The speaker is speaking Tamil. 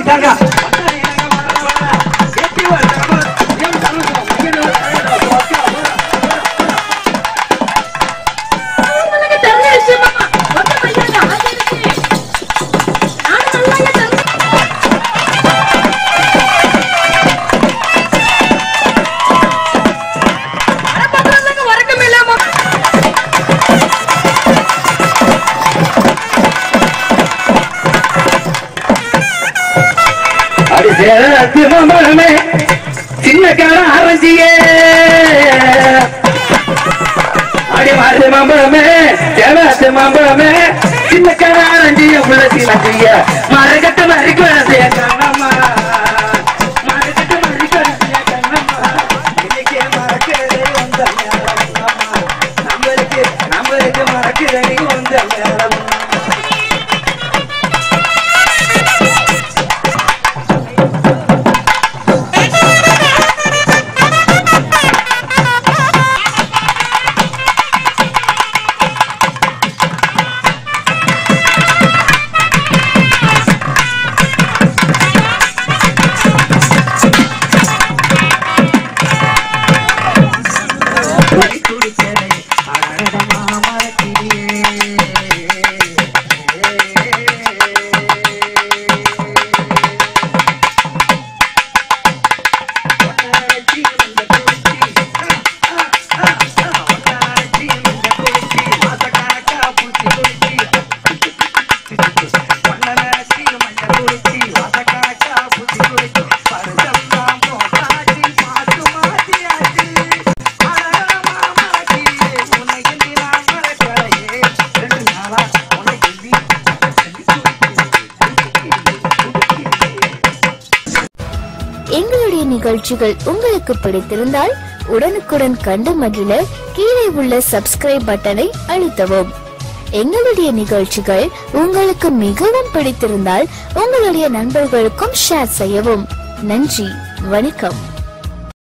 வந்துட்டாங்க உங்களுக்கு தெரிஞ்ச விஷயமா ஒத்த பையன் ஆகிருச்சு நானும் நல்லா தெரிஞ்சு வரப்போறவங்க வரட்டும் இல்லாம அடி சேரத்து மாம்பழமே சின்ன கார ஆரஞ்சியே அடி மாறு மாம்பழமே சேவத்து மாம்பழமே சின்ன கார ஆரஞ்சிய உள்ள சின்னச்சிய மரகட்ட மறி குழந்தைய கண்ணம்மா மரகட்ட மறி குழந்தைய கண்ணம்மா இன்னைக்கு மறக்கிறதே வந்த நேரம் நம்மளுக்கு நம்மளுக்கு மறக்கிறதே வந்த நேரம் எங்களுடைய நிகழ்ச்சிகள் உங்களுக்கு பிடித்திருந்தால் உடனுக்குடன் கண்டு மகிழ கீழே உள்ள சப்ஸ்கிரைப் பட்டனை அழுத்தவும் எங்களுடைய நிகழ்ச்சிகள் உங்களுக்கு மிகவும் பிடித்திருந்தால் உங்களுடைய நண்பர்களுக்கும் ஷேர் செய்யவும் நன்றி வணக்கம்